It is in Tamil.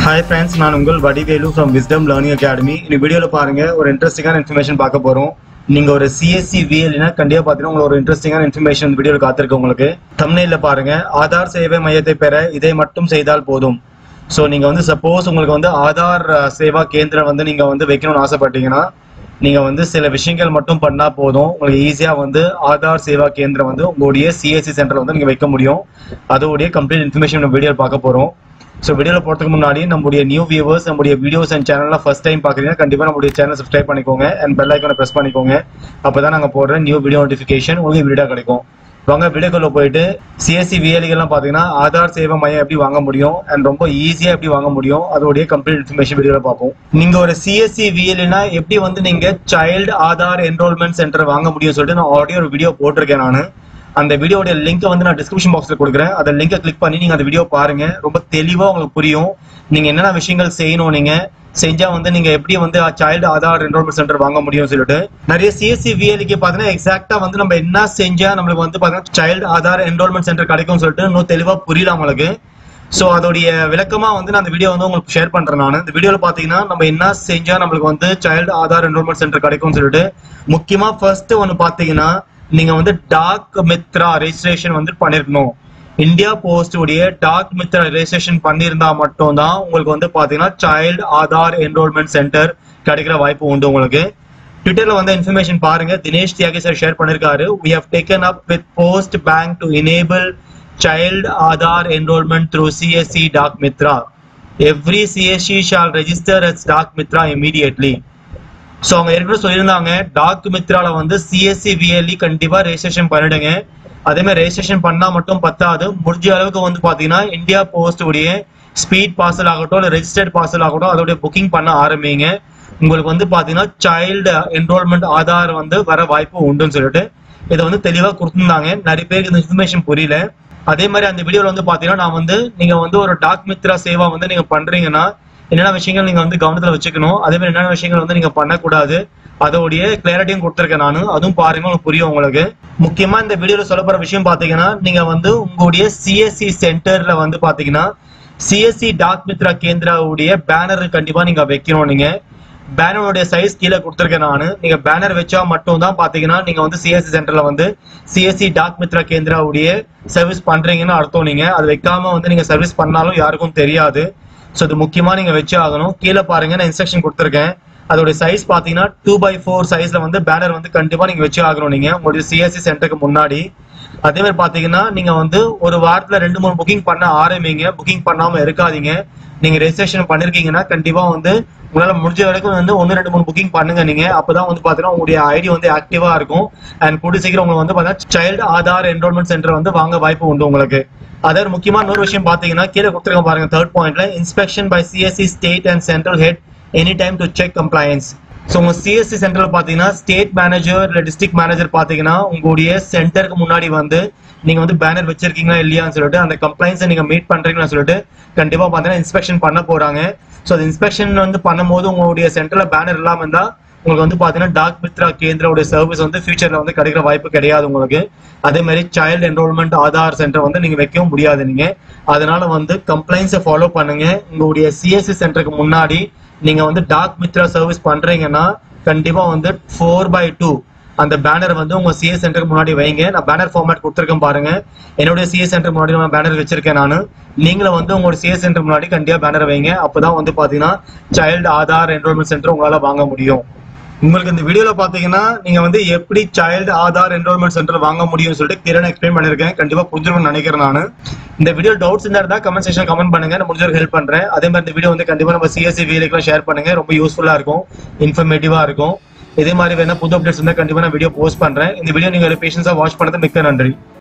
ஹாய் ஃப்ரெண்ட்ஸ் நான் உங்கள் Vadivelu from wisdom learning academy இந்த வீடியோவில் பாருங்க ஒரு இன்ட்ரெஸ்டிங்கான இன்ஃபர்மேஷன் பார்க்க போகிறோம் நீங்க ஒரு சிஎஸ்சி விஎல்னா கண்டிப்பாக பார்த்தீங்கன்னா உங்களுக்கு ஒரு இன்ட்ரெஸ்டிங்கான இன்ஃபர்மேஷன் இந்த வீடியோவில் காத்திருக்கு உங்களுக்கு தமிழில் பாருங்க ஆதார் சேவை மையத்தை பெற இதை மட்டும் செய்தால் போதும் ஸோ நீங்க வந்து சப்போஸ் உங்களுக்கு வந்து ஆதார் அஹ், சேவா கேந்திரம் வந்து நீங்க வந்து வைக்கணும்னு ஆசைப்பட்டீங்கன்னா நீங்க வந்து சில விஷயங்கள் மட்டும் பண்ணா போதும் உங்களுக்கு ஈஸியா வந்து ஆதார் சேவா கேந்திரம் வந்து உங்களுடைய சிஎஸ்சி சென்டர்ல வந்து நீங்க வைக்க முடியும் அதோடைய கம்ப்ளீட் இன்ஃபர்மேஷன் நம்ம வீடியோ பார்க்க போறோம் ஸோ வீடியோவில் போகிறதுக்கு முன்னாடி நம்முடைய நியூ வியூவர்ஸ் நம்முடைய வீடியோஸ் அண்ட் சேனலில் ஃபர்ஸ்ட் டைம் பார்க்குறீங்கன்னா கண்டிப்பாக நம்முடைய சேனல் சப்ஸ்கிரைப் பண்ணிக்கோங்க அண்ட் பெல் ஐக்கானை ப்ரெஸ் பண்ணிக்கோங்க அப்போ தான் நாங்கள் போடுற நியூ வீடியோ நோட்டிஃபிகேஷன் உங்களுக்கு வீடியோ கிடைக்கும் வாங்க வீடியோக்குள்ள போயிட்டு சிஎஸ்சி விஎலிகள்லாம் பார்த்தீங்கன்னா ஆதார் சேவை மையம் எப்படி வாங்க முடியும் அண்ட் ரொம்ப ஈஸியாக எப்படி வாங்க முடியும் அதோடைய கம்ப்ளீட் இன்ஃபர்மேஷன் வீடியோவில் பார்ப்போம் நீங்கள் ஒரு சிஎஸ்சி விஎல்னா எப்படி வந்து நீங்கள் சைல்டு ஆதார் என்ரோல்மெண்ட் சென்டர் வாங்க முடியும் சொல்லிட்டு நான் ஆல்ரெடி ஒரு வீடியோ போட்டிருக்கேன் நான் அந்த வீடியோட லிங்க் வந்து நான் டிஸ்கிரிப்ஷன் பாக்ஸ்ல கொடுக்குறேன் அந்த லிங்கை கிளிக் பண்ணி நீங்க அந்த வீடியோ பாருங்க ரொம்ப தெளிவா உங்களுக்கு புரியும் நீங்க என்னென்ன விஷயங்கள் செய்யணும் நீங்க செஞ்சா வந்து நீங்க எப்படி வந்து சைல்டு ஆதார் என்ரோல்மெண்ட் சென்டர் வாங்க முடியும் சொல்லிட்டு நிறைய சிஎஸ்சி விஎலுக்கு பாத்தீங்கன்னா எக்ஸாக்டா வந்து நம்ம என்ன செஞ்சா நம்மளுக்கு வந்து பாத்தீங்கன்னா சைல்டு ஆதார் என்ரோல்மெண்ட் சென்டர் கிடைக்கும் சொல்லிட்டு இன்னும் தெளிவா புரியல உங்களுக்கு ஸோ அதோடைய விளக்கமா வந்து நான் அந்த வீடியோ வந்து உங்களுக்கு ஷேர் பண்றேன் நான் இந்த வீடியோல பாத்தீங்கன்னா நம்ம என்ன செஞ்சா நம்மளுக்கு வந்து சைல்டு ஆதார் என்ரோல்மெண்ட் சென்டர் கிடைக்கும்னு சொல்லிட்டு முக்கியமா ஃபர்ஸ்ட் ஒன்னு பாத்தீங்கன்னா நீங்க வந்து டாக் மித்ரா ரெஜிஸ்ட்ரேஷன் வந்து பண்ணிருக்கணும் இந்தியா போஸ்ட் உடைய டாக் மித்ரா ரெஜிஸ்ட்ரேஷன் பண்ணியிருந்தா மட்டும்தான் உங்களுக்கு வந்து பாத்தீங்கன்னா சைல்டு ஆதார் என்ரோல்மெண்ட் சென்டர் கிடைக்கிற வாய்ப்பு உண்டு உங்களுக்கு ட்விட்டர்ல வந்து இன்ஃபர்மேஷன் பாருங்க தினேஷ் தியாகி சார் ஷேர் பண்ணிருக்காரு we have taken up with post bank to enable child aadhaar enrollment through csc dak mitra every csc shall register as dak mitra immediately so அவங்க ஏற்கனவே சொல்லியிருந்தாங்க டாக் மித்ரால வந்து சிஎஸ்சி விஎல்இ கண்டிப்பா ரெஜிஸ்ட்ரேஷன் பண்ணிடுங்க அதே மாதிரி ரெஜிஸ்ட்ரேஷன் பண்ணா மட்டும் பத்தாது முடிஞ்ச அளவுக்கு வந்து பாத்தீங்கன்னா இந்தியா போஸ்ட் உடைய ஸ்பீட் பார்சல் ஆகட்டும் இல்லை ரெஜிஸ்டர்ட் பார்சல் ஆகட்டும் அதோடைய புக்கிங் பண்ண ஆரம்பிங்க உங்களுக்கு வந்து பாத்தீங்கன்னா சைல்டு என்ரோல்மெண்ட் ஆதார் வந்து வர வாய்ப்பு உண்டுன்னு சொல்லிட்டு இதை வந்து தெளிவா கொடுத்துருந்தாங்க நிறைய பேருக்கு இந்த இன்ஃபர்மேஷன் புரியல அதே மாதிரி அந்த வீடியோல வந்து பாத்தீங்கன்னா நான் வந்து நீங்க வந்து ஒரு டாக் மித்ரா சேவா வந்து நீங்க பண்றீங்கன்னா என்னென்ன விஷயங்கள் நீங்க வந்து கவனத்துல வச்சுக்கணும் அதே மாதிரி என்னென்ன விஷயங்கள் வந்து நீங்க பண்ணக்கூடாது அதோடைய கிளாரிட்டியும் கொடுத்துருக்கேன் நான் அதுவும் பாருங்க உங்களுக்கு புரியும் உங்களுக்கு முக்கியமா இந்த வீடியோல சொல்ல போற விஷயம் பாத்தீங்கன்னா நீங்க வந்து உங்களுடைய சிஎஸ்சி சென்டர்ல வந்து பாத்தீங்கன்னா சிஎஸ்சி டாக் மித்ரா கேந்திராவுடைய பேனர் கண்டிப்பா நீங்க வைக்கணும் நீங்க பேனருடைய சைஸ் கீழே கொடுத்துருக்கேன் நான் நீங்க பேனர் வச்சா மட்டும் தான் பாத்தீங்கன்னா நீங்க வந்து சிஎஸ்சி சென்டர்ல வந்து சிஎஸ்சி டாக் மித்ரா கேந்திராவுடைய சர்வீஸ் பண்றீங்கன்னு அர்த்தம் நீங்க அது வைக்காம வந்து நீங்க சர்வீஸ் பண்ணாலும் யாருக்கும் தெரியாது ஸோ இது முக்கியமா நீங்க வச்சு ஆகணும் கீழே பாருங்க நான் இன்ஸ்ட்ரக்ஷன் கொடுத்துருக்கேன் அதோட சைஸ் பாத்தீங்கன்னா டூ பை ஃபோர் சைஸ்ல வந்து பேனர் வந்து கண்டிப்பா நீங்க வச்சு ஆகணும் நீங்க உங்களுடைய சிஎஸ்சி சென்டருக்கு முன்னாடி அதே மாதிரி பாத்தீங்கன்னா நீங்க வந்து ஒரு வாரத்துல ரெண்டு மூணு புக்கிங் பண்ண ஆரம்பிங்க புக்கிங் பண்ணாம இருக்காதீங்க நீங்க ரெஜிஸ்ட்ரேஷன் பண்ணிருக்கீங்கன்னா கண்டிப்பா வந்து உங்களால முடிஞ்ச வரைக்கும் வந்து ஒன்னு ரெண்டு மூணு புக்கிங் பண்ணுங்க நீங்க அப்பதான் வந்து பாத்தீங்கன்னா உங்களுடைய ஐடி வந்து ஆக்டிவா இருக்கும் அண்ட் கூடி சீக்கிரம் உங்களுக்கு வந்து பாத்தீங்கன்னா சைல்டு ஆதார் என்ரோல்மெண்ட் சென்டர் வந்து வாங்க வாய்ப்பு உண்டு உங்களுக்கு அதே முக்கியமா இன்னொரு விஷயம் பாத்தீங்கன்னா கீழே கொடுத்துருக்க பாருங்க தேர்ட் பாயிண்ட்ல inspection by CSC state and central head any time to check compliance so உங்க சிஎஸ்சி சென்டர்ல பாத்தீங்கன்னா ஸ்டேட் மேனேஜர் இல்ல டிஸ்ட்ரிக்ட் மேனேஜர் பாத்தீங்கன்னா உங்களுடைய சென்டருக்கு முன்னாடி வந்து நீங்க வந்து பேனர் வச்சிருக்கீங்களா இல்லையான்னு சொல்லிட்டு அந்த கம்ப்ளைண்ட்ஸை நீங்க மீட் பண்றீங்கன்னு சொல்லிட்டு கண்டிப்பா பாத்தீங்கன்னா இன்ஸ்பெக்ஷன் பண்ண போறாங்க ஸோ அது இன்ஸ்பெக்ஷன் வந்து பண்ணும்போது உங்களுடைய சென்டர்ல பேனர் இல்லாம இருந்தா உங்களுக்கு வந்து பாத்தீங்கன்னா டாக் மித்ரா கேந்திரோட சர்வீஸ் வந்து ஃபியூச்சர்ல வந்து கிடைக்கிற வாய்ப்பு கிடையாது உங்களுக்கு அதே மாதிரி சைல்டு என்ரோல்மெண்ட் ஆதார் சென்டர் வந்து நீங்க வைக்கவும் முடியாது நீங்க அதனால வந்து கம்ப்ளைண்ட்ஸை ஃபாலோ பண்ணுங்க உங்களுடைய சிஎஸ்சி சென்டருக்கு முன்னாடி நீங்க வந்து டாக் மித்ரா சர்வீஸ் பண்றீங்கன்னா கண்டிப்பா வந்து ஃபோர் பை டூ அந்த பேனர் வந்து உங்க சிஎஸ் சென்டருக்கு முன்னாடி வைங்க நான் பேனர் ஃபார்மேட் கொடுத்துருக்கேன் பாருங்க என்னுடைய சிஎஸ் சென்டர் முன்னாடி நான் பேனர் வச்சிருக்கேன் நான் நீங்களும் வந்து உங்களோட சிஎஸ் சென்டர் முன்னாடி கண்டிப்பா பேனர் வைங்க அப்பதான் வந்து பாத்தீங்கன்னா சைல்டு ஆதார் என்ரோல்மெண்ட் சென்டர் உங்களால வாங்க முடியும் உங்களுக்கு இந்த வீடியோல பாத்தீங்கன்னா நீங்க வந்து எப்படி சைல்டு ஆதார் என்ரோல்மெண்ட் சென்டர் வாங்க முடியும்னு சொல்லிட்டு கிரண் எக்ஸ்பிளைன் பண்ணிருக்கேன் கண்டிப்பா புரிஞ்சிருக்கும்னு நினைக்கிறேன் நான் இந்த வீடியோ டவுட்ஸ் இருந்தா கமெண்ட் செக்ஷன் கமெண்ட் பண்ணுங்க நான் முடிஞ்ச ஹெல்ப் பண்றேன் அதே மாதிரி இந்த வீடியோ வந்து கண்டிப்பா நம்ம சிஎஸ்சி வீலுக்குலாம் ஷேர் பண்ணுங்க ரொம்ப யூஸ்ஃபுல்லா இருக்கும் இன்ஃபர்மேட்டிவா இருக்கும் இதே மாதிரி வேணா புது அப்டேட்ஸ் இருந்தா கண்டிப்பா நான் வீடியோ போஸ்ட் பண்றேன் இந்த வீடியோ நீங்க பேஷன்ஸா வாட்ச் பண்ணது மிக்க நன்றி